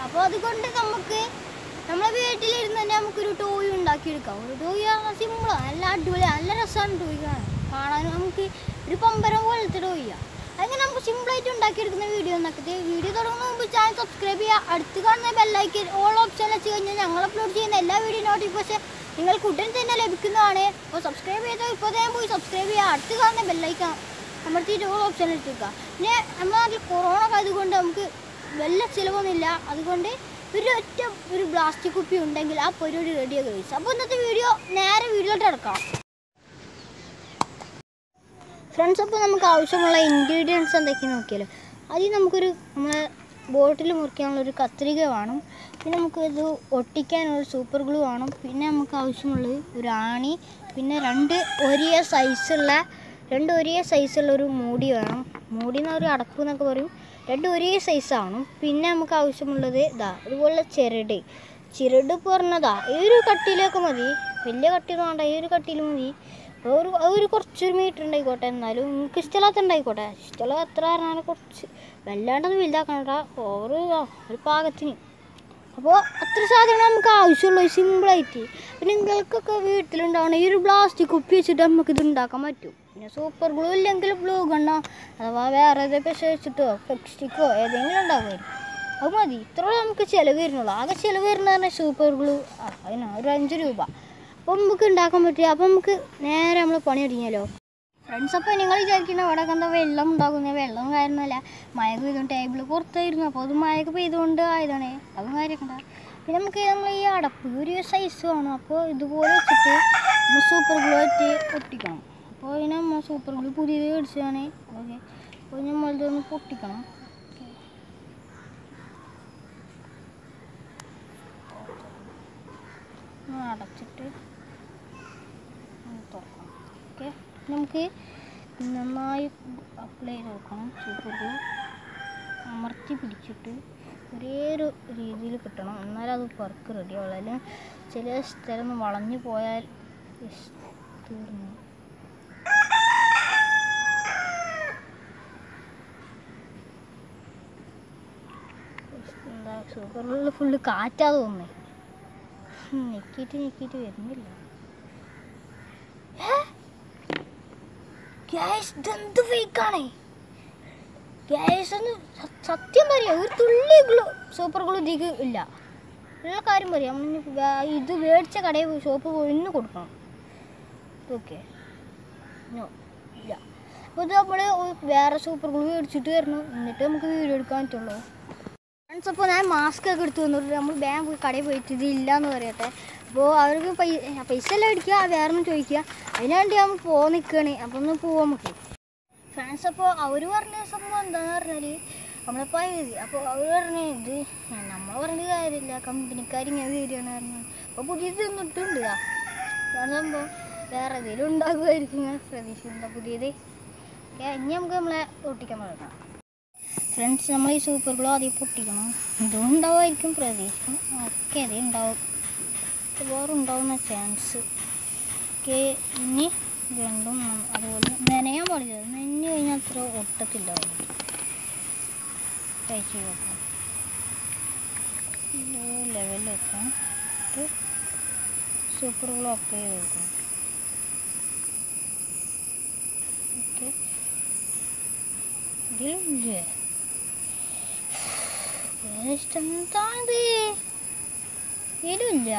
അപ്പോൾ അതുകൊണ്ട് നമുക്ക് നമ്മളെ വീട്ടിലിരുന്ന് തന്നെ നമുക്കൊരു ടോയ് ഉണ്ടാക്കിയെടുക്കാം ഒരു ടോയ് സിമ്പിളാണ് നല്ല അടിപൊളിയാണ് നല്ല രസമാണ് ടോയ് കാണാൻ കാണാനും നമുക്ക് ഒരു പമ്പരം പോലത്തെ ടോയ്യാണ് അങ്ങനെ നമുക്ക് സിമ്പിളായിട്ട് ഉണ്ടാക്കിയെടുക്കുന്ന വീഡിയോ ഉണ്ടാക്കിയത് വീഡിയോ തുടങ്ങുന്ന മുമ്പ് ചാനൽ സബ്സ്ക്രൈബ് ചെയ്യുക അടുത്ത് കാണുന്ന ബെല്ലൈക്കൻ ഓൾ ഓപ്ഷൻ വെച്ച് കഴിഞ്ഞാൽ ഞങ്ങൾ അപ്ലോഡ് ചെയ്യുന്ന എല്ലാ വീഡിയോ നോട്ടിഫിക്കേഷൻ നിങ്ങൾക്ക് ഉടൻ തന്നെ ലഭിക്കുന്നതാണ് അപ്പോൾ സബ്സ്ക്രൈബ് ചെയ്താൽ ഇപ്പോൾ തന്നെ പോയി സബ്സ്ക്രൈബ് ചെയ്യുക അടുത്ത് കാണുന്ന ബെല്ലൈക്കൻ അമർത്തിയിട്ട് ഓൾ ഓപ്ഷൻ എടുത്തേക്കുക പിന്നെ നമ്മുടെ നാട്ടിൽ കൊറോണ ആയതുകൊണ്ട് നമുക്ക് വല്ല ചിലവൊന്നുമില്ല അതുകൊണ്ട് ഒരു ഒറ്റ ഒരു പ്ലാസ്റ്റിക് കുപ്പി ഉണ്ടെങ്കിൽ ആ പരിപാടി റെഡിയാക്കി കഴിച്ചു അപ്പോൾ ഇന്നത്തെ വീഡിയോ നേരെ വീഡിയോട്ട് എടുക്കാം ഫ്രണ്ട്സ് അപ്പോൾ നമുക്ക് ആവശ്യമുള്ള ഇൻഗ്രീഡിയൻസ് എന്തൊക്കെയാണെന്ന് നോക്കിയാലോ ആദ്യം നമുക്കൊരു നമ്മളെ ബോട്ടിൽ മുറിക്കാനുള്ള ഒരു കത്രിക വേണം പിന്നെ നമുക്ക് ഇത് ഒട്ടിക്കാനുള്ള സൂപ്പർ ഗ്ലൂ വേണം പിന്നെ നമുക്ക് ആവശ്യമുള്ളത് ഒരു ആണി പിന്നെ രണ്ട് ഒരേ സൈസുള്ള രണ്ട് ഒരേ സൈസുള്ള ഒരു മൂടി വേണം മൂടി എന്ന ഒരു അടപ്പ് എന്നൊക്കെ പറയും രണ്ട് ഒരേ സൈസാണ് പിന്നെ നമുക്ക് ആവശ്യമുള്ളത് ഇതാ ഇതുപോലെ ചിരട് ചിരട് പറഞ്ഞതാ ഈ ഒരു കട്ടിയിലൊക്കെ മതി വലിയ കട്ടിയൊന്നും വേണ്ട ഈ ഒരു കട്ടിയിൽ മതി ഒരു ഒരു കുറച്ചൊരു മീറ്റർ ഉണ്ടായിക്കോട്ടെ എന്നാലും നിങ്ങൾക്ക് ഇഷ്ടമില്ലാത്ത ഉണ്ടായിക്കോട്ടെ ഇഷ്ടമുള്ള എത്ര പറഞ്ഞാലും കുറച്ച് വല്ലാണ്ടൊന്നും വലുതാക്കണ്ട ഒരു ഒരു പാകത്തിന് അപ്പോൾ അത്ര സാധനങ്ങൾ നമുക്ക് ആവശ്യമുള്ളൂ സിമ്പിളായിട്ട് പിന്നെ നിങ്ങൾക്കൊക്കെ വീട്ടിലുണ്ടാവണം ഈ ഒരു പ്ലാസ്റ്റിക് കുപ്പി വെച്ചിട്ട് നമുക്ക് ഇത് ഉണ്ടാക്കാൻ പറ്റും പിന്നെ സൂപ്പർ ഗ്ലൂ ഇല്ലെങ്കിൽ ഗ്ലൂ ഗണ്ണോ അഥവാ വേറെ ഏതെങ്കിലും പെശ വെച്ചിട്ടോ ഫെക്സ്റ്റിക്കോ ഏതെങ്കിലും ഉണ്ടാകുമായിരിക്കും അത് മതി ഇത്ര നമുക്ക് ചിലവ് വരുന്നുള്ളൂ ആകെ ചിലവ് വരുന്ന പറഞ്ഞാൽ സൂപ്പർ ഗ്ലൂ അതിന് ഒരു അഞ്ച് രൂപ അപ്പോൾ നമുക്ക് ഉണ്ടാക്കാൻ പറ്റും അപ്പോൾ നമുക്ക് നേരെ നമ്മൾ പണി തുടങ്ങിയാലോ ഫ്രണ്ട്സ് അപ്പോൾ നിങ്ങൾ വിചാരിക്കുന്ന ഇവിടെ എന്താ വെള്ളം ഉണ്ടാകുന്ന വെള്ളം കാര്യമൊന്നുമല്ല മഴ പെയ്തുകൊണ്ട് ടേബിൾ പുറത്തായിരുന്നു അപ്പോൾ അത് മഴ പെയ്തുകൊണ്ട് ആയതാണ് അതും കാര്യമൊക്കെ പിന്നെ നമുക്ക് നമ്മൾ ഈ അടപ്പ് ഒരു സൈസ് വേണം അപ്പോൾ ഇതുപോലെ വെച്ചിട്ട് നമ്മൾ സൂപ്പർ ഗ്ലൂ ആയിട്ട് ഒട്ടിക്കണം അപ്പോൾ ഇതിനെ നമ്മൾ സൂപ്പർ ഗ്ലൂ പുതിയത് മേടിച്ചതാണ് ഓക്കെ അപ്പോൾ നമ്മൾ ഇതൊന്ന് പൊട്ടിക്കണം ഒന്ന് അടച്ചിട്ട് ഒന്ന് തുറക്കണം ഓക്കെ നമുക്ക് നന്നായി അപ്ലൈ ചെയ്ത് കൊടുക്കണം സൂപ്പർ ഗ്ലൂ അമർത്തി പിടിച്ചിട്ട് ഒരേ ഒരു രീതിയിൽ കിട്ടണം എന്നാലും അത് വർക്ക് റെഡി ആവുള്ളൂ അല്ലെങ്കിൽ ചില സ്ഥലം ഒന്ന് വളഞ്ഞു പോയാൽ ഇഷ്, തീർന്നു ഇഷ്, എന്താ സൂപ്പർ ഗ്ലൂ ഫുള്ള് കാറ്റാ തോന്നുന്നേ ഞെക്കിയിട്ട് ഞെക്കിയിട്ട് വരുന്നില്ല ഗ്യാസ് ഇതെന്ത് ഫേക്കാണേ ഗ്യാസ് ഒന്ന് സ- സത്യം പറയാം ഒരു തുള്ളി ഗ്ലൂ സൂപ്പർ ഗ്ലൂ ഇതിക്ക് ഇല്ല ഉള്ള കാര്യം പറയാം നമ്മൾ ഇനി വേ- ഇത് മേടിച്ച കടയിൽ പോയി ഷോപ്പ് പോയി ഇന്ന് കൊടുക്കണം ഓക്കെ നോ ഇല്ല അപ്പോൾ ഇത് നമ്മൾ വേറെ സൂപ്പർ ഗ്ലൂ മേടിച്ചിട്ട് വരണം എന്നിട്ട് നമുക്ക് വീഡിയോ എടുക്കാൻ പറ്റുള്ളൂ ഫ്രണ്ട്സ് അപ്പോൾ ഞാൻ മാസ്ക് ഒക്കെ എടുത്തു വന്നിട്ട് നമ്മൾ ബാങ്ക് പോയി കടയിൽ പോയിട്ട് ഇത് ഇല്ലയെന്ന് പറയട്ടെ അപ്പോൾ അവർക്ക് പൈസ പൈസ എല്ലാം അടിക്കുക വേറെ ഒന്നും ചോദിക്കുക അതിനുവേണ്ടി നമ്മൾ പോകാൻ നിൽക്കുകയാണ് അപ്പോൾ ഒന്ന് പോവാൻ നമുക്ക് ഫ്രണ്ട്സ് അപ്പോൾ അവർ പറഞ്ഞ സംഭവം എന്താണെന്ന് പറഞ്ഞാൽ നമ്മളിപ്പോൾ എഴുതി അപ്പോൾ അവർ പറഞ്ഞ ഇത് നമ്മൾ പറഞ്ഞ കാര്യമില്ല കമ്പനിക്കാർ ഇങ്ങനെ വരികയാണ് പറഞ്ഞു അപ്പോൾ പുതിയത് ഇട്ടിട്ടുണ്ട് അതാണ് സംഭവം വേറെ എന്തെങ്കിലും ഉണ്ടാകുമായിരിക്കും ഞാൻ പ്രതീക്ഷിക്കുന്നുണ്ട് പുതിയത് ഓക്കെ ഇനി നമുക്ക് നമ്മളെ ഒട്ടിക്കാൻ പറ്റണം ഫ്രണ്ട്സ് നമ്മൾ ഈ സൂപ്പർ ഗ്ലോ ആദ്യം പൊട്ടിക്കണം ഇതും ഉണ്ടാവുമായിരിക്കും പ്രതീക്ഷ ഓക്കെ അതേ ഉണ്ടാവും വേറെ ഉണ്ടാവുന്ന ചാൻസ് ഓക്കെ ഇനി രണ്ടും ന- അതുപോലെ നനയാൻ പാടില്ല നനഞ്ഞു കഴിഞ്ഞാൽ അത്ര ഒട്ടത്തില്ല കഴിച്ച് നോക്കാം ലെവലിൽ വെക്കാം എന്നിട്ട് സൂപ്പർ ഗ്ലോ അപ്ലൈ ചെയ്ത് കൊടുക്കണം ഓക്കെ ഇതിലില്ലേ എന്താണിത് ഇതിലില്ല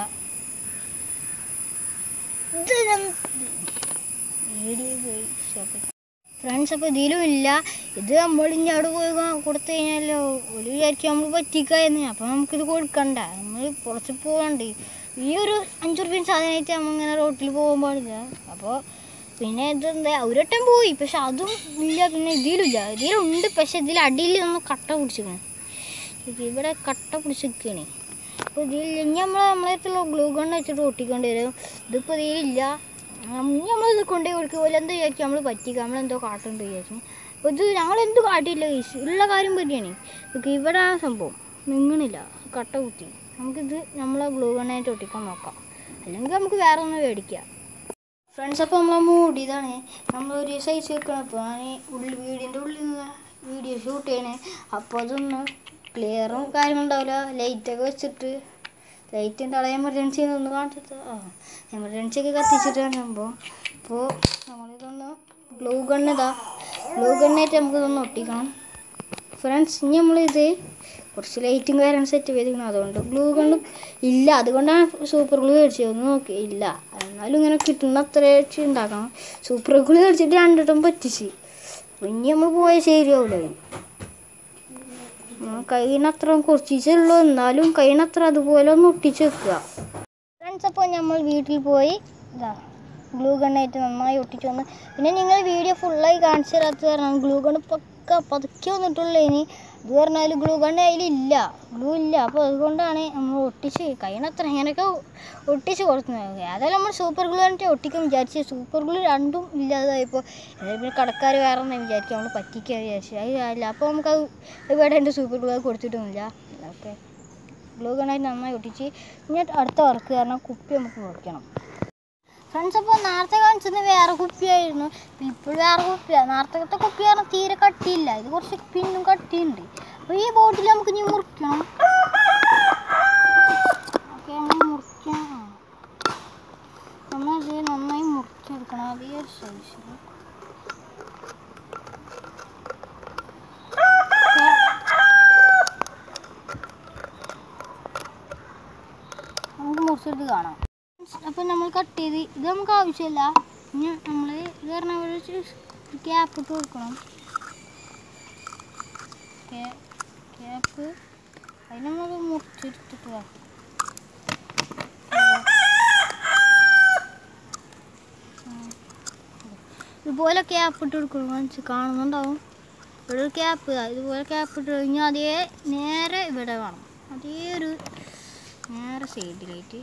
ഫ്രണ്ട്സ് അപ്പോൾ ഇതിലും ഇല്ല ഇത് നമ്മൾ ഇനി അവിടെ പോയി കൊ- കൊടുത്തു കഴിഞ്ഞാലോ ഒരു വിചാരിക്കും നമ്മൾ പറ്റിക്കായെന്ന് അപ്പോൾ നമുക്കിത് കൊടുക്കണ്ട നമ്മൾ പുറത്ത് പോകണ്ട് ഈ ഒരു അഞ്ച് റുപ്യ സാധനമായിട്ട് നമ്മൾ ഇങ്ങനെ റോട്ടിൽ പോകാൻ പാടില്ല അപ്പോൾ പിന്നെ ഇതെന്താ ഒരു വട്ടം പോയി പക്ഷെ അതും ഇല്ല പിന്നെ ഇതിലില്ല ഇതിലുണ്ട് പക്ഷെ ഇതിൽ അടിയിൽ ഒന്ന് കട്ട പിടിച്ചിരിക്കണം ഇവിടെ കട്ട പിടിച്ചിരിക്കണേ അപ്പോൾ ഇതിൽ ഇനി നമ്മൾ നമ്മളെ അടുത്തുള്ള ഗ്ലൂ ഗൺ വെച്ചിട്ട് ഒട്ടിക്കേണ്ടി വരും ഇതിപ്പോൾ ഇതിലില്ല ഇനി നമ്മളിത് കൊണ്ടുപോയി കൊടുക്കുക പോലെ എന്താ വിചാരിക്കും നമ്മൾ പറ്റിക്കുക നമ്മളെന്തോ കാട്ടുണ്ട് വിചാരിച്ചു അപ്പോൾ ഇത് ഞങ്ങളെന്ത് കാട്ടിയില്ല guys. ഉള്ള കാര്യം പറ്റിയാണ് ഇതൊക്കെ ഇവിടെ ആ സംഭവം നിങ്ങണില്ല കട്ട കുത്തി നമുക്കിത് നമ്മളെ ഗ്ലൂ ഗണ്ണായിട്ട് ഒട്ടിക്കാൻ നോക്കാം അല്ലെങ്കിൽ നമുക്ക് വേറെ ഒന്ന് മേടിക്കാം ഫ്രണ്ട്സ് അപ്പോൾ നമ്മൾ മൂടിയതാണ് നമ്മൾ ഒരു സൈസ് വെക്കണം അപ്പോൾ ഞാൻ ഉള്ളിൽ വീടിൻ്റെ ഉള്ളിൽ നിന്ന് വീഡിയോ ഷൂട്ട് ചെയ്യണേ അപ്പോൾ അതൊന്ന് ക്ലിയറും കാര്യങ്ങളും ഉണ്ടാവില്ല ലൈറ്റൊക്കെ വെച്ചിട്ട് ലൈറ്റ് ഉണ്ടാവും എമർജൻസി ഒന്ന് കാണിച്ചിട്ട് ആ എമർജൻസി ഒക്കെ കത്തിച്ചിട്ടാണ് സംഭവം അപ്പോൾ നമ്മളിതൊന്ന് ഗ്ലൂ ഗണ്ണിതാ ഗ്ലൂ ഗണ്ണായിട്ട് നമുക്കിതൊന്ന് ഒട്ടിക്കണം ഫ്രണ്ട്സ് ഇനി നമ്മളിത് കുറച്ച് ലൈറ്റും കാര്യം സെറ്റ് ചെയ്തിരിക്കണം അതുകൊണ്ട് ഗ്ലൂ ഗണ്ണും ഇല്ല അതുകൊണ്ടാണ് സൂപ്പർ ഗ്ലൂ മേടിച്ചത് ഒന്ന് നോക്കി ഇല്ല എന്നാലും ഇങ്ങനെ കിട്ടുന്ന അത്ര വെച്ച് ഉണ്ടാക്കണം സൂപ്പർ ഗ്ലൂ മേടിച്ചിട്ട് രണ്ടിട്ടും പറ്റിച്ച് അപ്പോൾ ഇനി നമ്മൾ പോയാൽ ശരിയാവില്ല കഴിയണത്ര കുറച്ചേ ഉള്ളൂ എന്നാലും കഴിയണത്ര അതുപോലെ ഒന്ന് ഒട്ടിച്ച് വെക്കുക ഫ്രണ്ട്സ് അപ്പോൾ നമ്മൾ വീട്ടിൽ പോയി ഇതാ ഗ്ലൂ ഗണ്ണായിട്ട് നന്നായി ഒട്ടിച്ചു വന്ന് പിന്നെ നിങ്ങൾ വീഡിയോ ഫുള്ളായി കാണിച്ചു തരാത്ത കാരണം ഗ്ലൂ ഗണ്ണ് പക്ക പതുക്കെ വന്നിട്ടുള്ളൂ ഇനി ഇത് പറഞ്ഞാൽ ഗ്ലൂ ഗണ്ണ് അതിലില്ല ഗ്ലൂ ഇല്ല അപ്പോൾ അതുകൊണ്ടാണ് നമ്മൾ ഒട്ടിച്ച് കഴിയണത്ര ഇങ്ങനെയൊക്കെ ഒട്ടിച്ച് കൊടുക്കുന്നത് ഏതായാലും നമ്മൾ സൂപ്പർ ഗ്ലൂ കണ്ടിട്ട് ഒട്ടിക്കാൻ വിചാരിച്ചു സൂപ്പർ ഗ്ലൂ രണ്ടും ഇല്ലാതായപ്പോൾ അതായത് പിന്നെ കടക്കാർ വേറെ ഒന്നും വിചാരിക്കും നമ്മൾ പറ്റിക്കാൻ വിചാരിച്ചു അത് കാര്യമില്ല അപ്പോൾ നമുക്ക് അത് ഇവിടെ ഉണ്ട് സൂപ്പർ ഗ്ലൂ കൊടുത്തിട്ടുമില്ല ഓക്കെ ഗ്ലൂ ഗണ്ണായിട്ട് നന്നായി ഒട്ടിച്ച് ഇനി അടുത്ത വർക്ക് കാരണം കുപ്പി നമുക്ക് മുറിക്കണം ഫ്രണ്ട്സ് അപ്പോൾ നേരത്തെ കാണിച്ചത് വേറെ കുപ്പിയായിരുന്നു ഇപ്പോൾ വേറെ കുപ്പിയാണ് നേരത്തെ കുപ്പി കാരണം തീരെ കട്ടിയില്ല ഇത് കുറച്ച് പിന്നും കട്ടിയുണ്ട് അപ്പോൾ ഈ ബോട്ടിൽ നമുക്ക് ഇനി മുറിക്കണം ഓക്കെ അങ്ങനെ മുറിക്കണം നമ്മളത് നന്നായി മുറിച്ചെടുക്കണം അതേ ഒരു സൈസിൽ നമുക്ക് മുറിച്ചെടുത്ത് കാണാം അപ്പം നമ്മൾ കട്ട് ചെയ്ത് ഇത് നമുക്ക് ആവശ്യമില്ല ഇനി നമ്മൾ ഇത് പറഞ്ഞ പോലെ ക്യാപ്പ് ഇട്ട് കൊടുക്കണം ക്യാപ്പ് അതിന് നമ്മൾ മുറിച്ചെടുത്തിട്ട് വാ. ഉം. ഇതുപോലെ ക്യാപ്പ് ഇട്ട് കൊടുക്കണം കാണിച്ച് കാണുന്നുണ്ടാവും ഇവിടെ ഒരു ക്യാപ്പ് ഇതുപോലെ ക്യാപ്പ് ഇട്ട് കഴിഞ്ഞാൽ അതേ നേരെ ഇവിടെ വേണം അതേ ഒരു നേരെ സൈഡിലായിട്ട്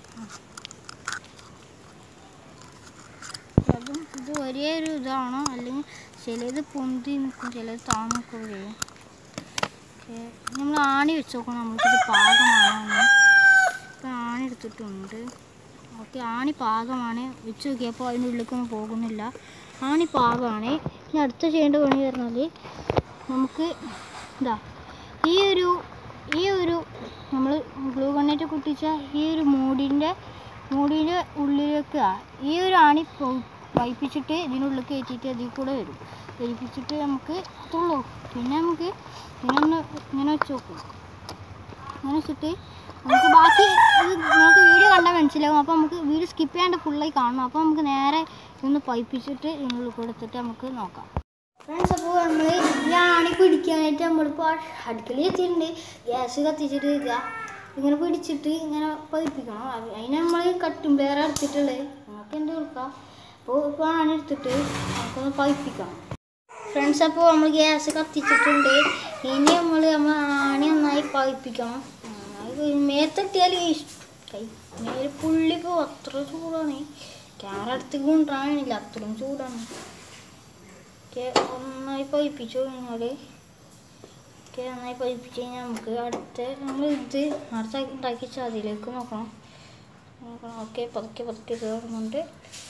അതും ഇത് ഒരേ ഒരു ഇതാണോ അല്ലെങ്കിൽ ചിലത് പൊന്തി നിൽക്കും ചിലത് താഴ്ന്നു നിൽക്കുകയും ചെയ്യും നമ്മൾ ആണി വെച്ച് നോക്കണം നമ്മൾക്കിത് പാകമാണോ എന്ന് ഇപ്പം ആണി എടുത്തിട്ടുണ്ട് ഓക്കെ ആണി പാകമാണ് വെച്ച് നോക്കിയപ്പോൾ അതിൻ്റെ ഉള്ളിലേക്കൊന്നും പോകുന്നില്ല ആണി പാകമാണ് ഇനി അടുത്ത ചെയ്യേണ്ട പണി പറഞ്ഞാൽ നമുക്ക് ഇതാ ഈ ഒരു ഈ ഒരു നമ്മൾ ഗ്ലൂ കണ്ണേറ്റ് കുട്ടിച്ച ഈ ഒരു മൂടിൻ്റെ മൂടിൻ്റെ ഉള്ളിലേക്ക് ആ ഈ ഒരു ആണി പോ- വൈപ്പിച്ചിട്ട് ഇതിനുള്ളിൽ കയറ്റിയിട്ട് അതിൽ കൂടെ വരും വലിപ്പിച്ചിട്ട് നമുക്ക് തുള്ളൂ പിന്നെ നമുക്ക് ഇങ്ങനെ ഇങ്ങനെ വെച്ച് നോക്കും അങ്ങനെ വെച്ചിട്ട് നമുക്ക് ബാക്കി ഇത് നമുക്ക് വീഡിയോ കണ്ടാൽ മനസ്സിലാവും അപ്പോൾ നമുക്ക് വീഡിയോ സ്കിപ്പ് ചെയ്യാണ്ട് ഫുള്ളായി കാണണം അപ്പോൾ നമുക്ക് നേരെ ഇതൊന്ന് പൈപ്പിച്ചിട്ട് ഇതിനുള്ളിൽ കൊടുത്തിട്ട് നമുക്ക് നോക്കാം ഫ്രണ്ട്സ് അപ്പോൾ നമ്മൾ ഈ ആണി പിടിക്കാനായിട്ട് നമ്മളിപ്പോൾ അടുക്കളയിൽ എത്തിയിട്ടുണ്ട് ഗ്യാസ് കത്തിച്ചിട്ട് ഇതാ ഇങ്ങനെ പിടിച്ചിട്ട് ഇങ്ങനെ പതിപ്പിക്കണം അത് അതിന് നമ്മൾ കട്ടും പേരെ എടുത്തിട്ടുള്ളത് നമുക്ക് എന്ത് കൊടുക്കാം അപ്പോൾ ഇപ്പോൾ ആണി എടുത്തിട്ട് നമുക്കൊന്ന് പതിപ്പിക്കണം ഫ്രണ്ട്സ് അപ്പോൾ നമ്മൾ ഗ്യാസ് കത്തിച്ചിട്ടുണ്ട് ഇനി നമ്മൾ നമ്മൾ ആണി നന്നായി പതിപ്പിക്കണം നന്നായി മേത്തെത്തിയാൽ കൈ മേലെ പുള്ളിപ്പോൾ അത്ര ചൂടാണ് ക്യാമറ അടുത്തേക്ക് കൊണ്ടുവരാനില്ല അത്രയും ചൂടാണ് ഒക്കെ നന്നായി പതിപ്പിച്ചു കഴിഞ്ഞാൽ ഒക്കെ നന്നായി പതിപ്പിച്ച് കഴിഞ്ഞാൽ നമുക്ക് അടുത്ത നമ്മൾ ഇത് അടുത്ത ഉണ്ടാക്കി വെച്ചാൽ അതിലേക്ക് നോക്കണം നോക്കണം ഓക്കെ പതുക്കെ പതുക്കെ കയറുന്നുണ്ട്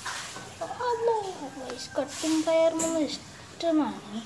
കട്ടിങ് കയറുന്നത് ഇഷ്ടമാണ്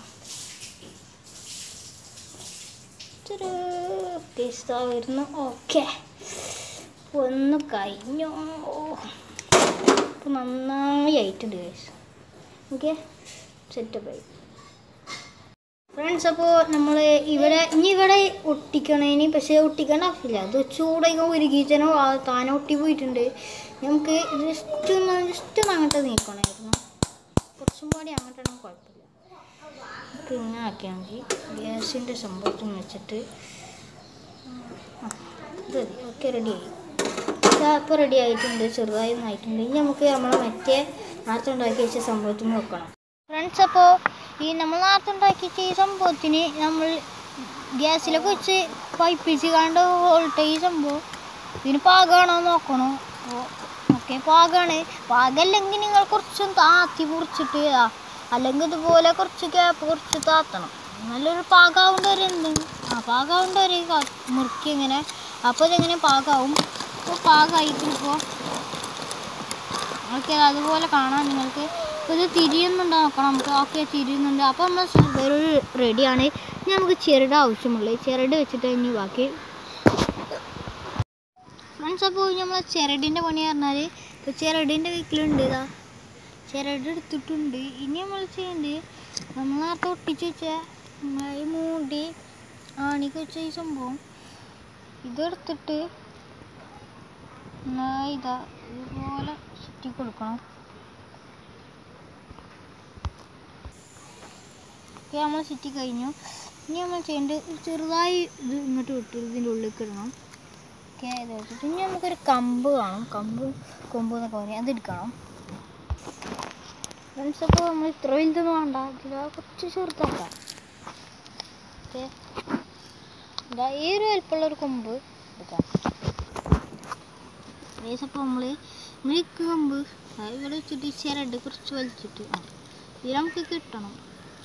ടേസ്റ്റ് വരുന്നു ഓക്കെ ഒന്ന് കഴിഞ്ഞു അപ്പോൾ നന്നായി ആയിട്ടുണ്ട് ഗൈസ് ഓക്കെ സെറ്റപ്പായി ഫ്രണ്ട്സ് അപ്പോൾ നമ്മൾ ഇവിടെ ഇനി ഇവിടെ ഒട്ടിക്കണേന് പക്ഷേ ഒട്ടിക്കേണ്ട ആവശ്യമില്ല അത് ചൂടൊക്കെ ഒരുക്കിച്ചനോ താനെ ഒട്ടി പോയിട്ടുണ്ട് നമുക്ക് ജസ്റ്റ് ഒന്ന് ജസ്റ്റ് ഒന്ന് അങ്ങോട്ട് നീക്കണമായിരുന്നു കുറച്ചും കൂടി അങ്ങോട്ടാണെങ്കിൽ കുഴപ്പമില്ല നമുക്ക് ഇങ്ങനെ ആക്കിയാൽ മതി ഗ്യാസിൻ്റെ സംഭവത്തിൽ വെച്ചിട്ട് ആ, ഇത് മതി ഓക്കെ റെഡിയായി ഇപ്പോൾ റെഡി ആയിട്ടുണ്ട് ചെറുതായി ഒന്ന് ആയിട്ടുണ്ട് ഇനി നമുക്ക് നമ്മൾ മറ്റേ നേരത്തെ ഉണ്ടാക്കി വെച്ച സംഭവത്തിൽ വെക്കണം ഫ്രണ്ട്സ് അപ്പോൾ ഈ നമ്മൾ നേരത്തെ ഉണ്ടാക്കി വെച്ച ഈ സംഭവത്തിന് നമ്മൾ ഗ്യാസിലൊക്കെ വെച്ച് പൈപ്പിച്ച് കണ്ട് വോൾട്ട് ഈ സംഭവം ഇതിന് പാകമാണോ എന്ന് നോക്കണം അപ്പോൾ ഓക്കെ പാകമാണ് പാകമല്ലെങ്കിൽ നിങ്ങൾ കുറച്ചും താത്തി മുറിച്ചിട്ട് ആ അല്ലെങ്കിൽ ഇതുപോലെ കുറച്ച് ഗ്യാപ്പ് കുറച്ച് താത്തണം നല്ലൊരു പാകാവേണ്ട വരെ എന്ത് ആ പാകാവേണ്ട വരെ കാ- മുറുക്കി ഇങ്ങനെ അപ്പോൾ ഇതെങ്ങനെ പാകാവും അപ്പോൾ പാകമായിട്ട് ഇപ്പോൾ ഓക്കെ അതുപോലെ കാണാം നിങ്ങൾക്ക് ഇപ്പോൾ ഇത് തിരിയുന്നുണ്ടോ നോക്കണം നമുക്ക് ഓക്കെ തിരിയുന്നുണ്ട് അപ്പോൾ നമ്മൾ വെറും റെഡിയാണ് ഇനി നമുക്ക് ചിരട് ആവശ്യമുള്ളൂ ചിരട് വെച്ചിട്ട് ഇനി ബാക്കി ഫ്രണ്ട്സ് അപ്പോൾ നമ്മൾ ചിരടിൻ്റെ പണി പറഞ്ഞാൽ ഇപ്പോൾ ചിരടിൻ്റെ വീക്കിലുണ്ട് ഇതാ ചിരട് എടുത്തിട്ടുണ്ട് ഇനി നമ്മൾ ചെയ്യേണ്ടത് നമ്മൾ നേരത്തെ ഒട്ടിച്ച് വെച്ച നമ്മളെ ഈ മൂടി ആണിക്ക് വെച്ച ഈ സംഭവം ഇതെടുത്തിട്ട് എന്നാ ഇതാ ഇതുപോലെ ചുറ്റി കൊടുക്കണം ഓക്കെ നമ്മൾ ചുറ്റി കഴിഞ്ഞു ഇനി നമ്മൾ ചെയ്യേണ്ടത് ചെറുതായി ഇത് ഇങ്ങോട്ട് വിട്ട് ഇതിൻ്റെ ഉള്ളിലേക്ക് ഇടണം ഓക്കെ ഇത് വെച്ചിട്ട് ഇനി നമുക്കൊരു കമ്പ് കാണും കമ്പ് കൊമ്പ് എന്നൊക്കെ പറയും അതെടുക്കണം ഫ്രണ്ട്സ് അപ്പോൾ നമ്മൾ ഇത്ര വലുതൊന്നും വേണ്ട ഇതിൽ കുറച്ച് ചെറുതാക്കാം ഓക്കെ ഇതാ ഈ ഒരു വലിപ്പമുള്ള ഒരു കൊമ്പ് എടുക്കാം ഏകദേശം അപ്പോൾ നമ്മൾ മിൽക്ക് കമ്പ് ദാ ഇവിടെ വെച്ചിട്ട് ഈ ചിരട് കുറച്ച് വലിച്ചിട്ട് ആ ഇത് നമുക്ക് കിട്ടണം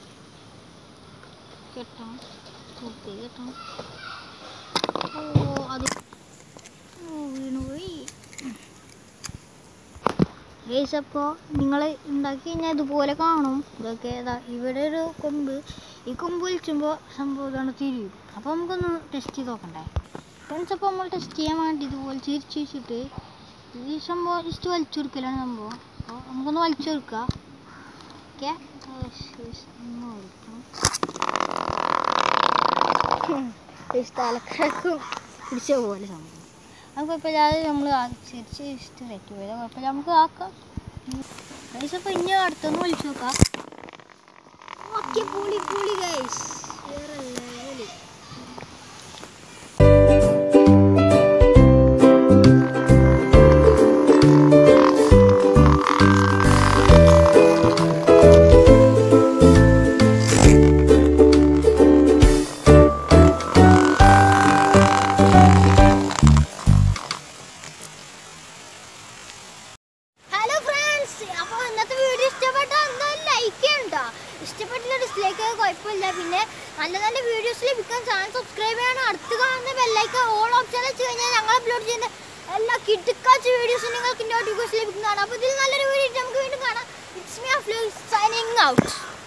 കെട്ടണം പൂർത്തി കെട്ടണം ഓ അത് ഓ വീണുപോയി ഗൈസ് അപ്പോൾ നിങ്ങൾ ഉണ്ടാക്കി കഴിഞ്ഞാൽ ഇതുപോലെ കാണും ഇതൊക്കെ ഇതാ ഇവിടെ ഒരു കൊമ്പ് ഈ കൊമ്പ് വലിച്ചുമ്പോൾ സംഭവം ഇതാണ് തിരിയും അപ്പോൾ നമുക്കൊന്ന് ടെസ്റ്റ് ചെയ്ത് നോക്കണ്ടേ ഫ്രണ്ട്സ് അപ്പോൾ നമ്മൾ ടെസ്റ്റ് ചെയ്യാൻ വേണ്ടി ഇതുപോലെ ചിരിച്ച് വെച്ചിട്ട് ഈ സംഭവം ജസ്റ്റ് വലിച്ചെടുക്കലാണ് സംഭവം അപ്പോൾ നമുക്കൊന്ന് വലിച്ചെടുക്കുക ഓക്കെ ഒന്ന് വലിക്കണം തലക്കരക്കും പിടിച്ച പോലെ സംഭവം അത് കുഴപ്പമില്ലാതെ നമ്മൾ ചിരിച്ച് ജസ്റ്റ് സെറ്റ് ചെയ്ത് കുഴപ്പമില്ല നമുക്ക് ആക്കാം ഗൈസ് അപ്പോൾ ഇനി അടുത്തൊന്ന് വിളിച്ചു നോക്കാം ഓക്കെ പൊളി പൊളി ഗൈസ് വേറെ ലെവല് ഹലോ ഫ്രണ്ട്സ് അപ്പോൾ ഇന്നത്തെ വീഡിയോ ഇഷ്ടപ്പെട്ട എന്തായാലും ലൈക്ക് ചെയ്യണ്ട ഇഷ്ടപ്പെട്ടില്ല ഡിസ്ലൈക്ക് കുഴപ്പമില്ല പിന്നെ നല്ല നല്ല വീഡിയോസ് ലഭിക്കാൻ ചാനൽ സബ്സ്ക്രൈബ് ചെയ്യണം അടുത്ത് കാണുന്ന ബെല്ലൈക്കൺ ഓൾ ഓപ്ഷൻ വെച്ച് കഴിഞ്ഞാൽ ഞങ്ങൾ അപ്ലോഡ് ചെയ്യുന്ന എല്ലാ കിടുക്കാച്ച വീഡിയോസും നിങ്ങൾക്ക് നോട്ടിഫിക്കേഷൻ ലഭിക്കുന്നതാണ് അപ്പോൾ ഇതിൽ നല്ലൊരു വീഡിയോ നമുക്ക് വീണ്ടും കാണാം ഇറ്റ്സ് മീ സൈനിങ് ഔട്ട്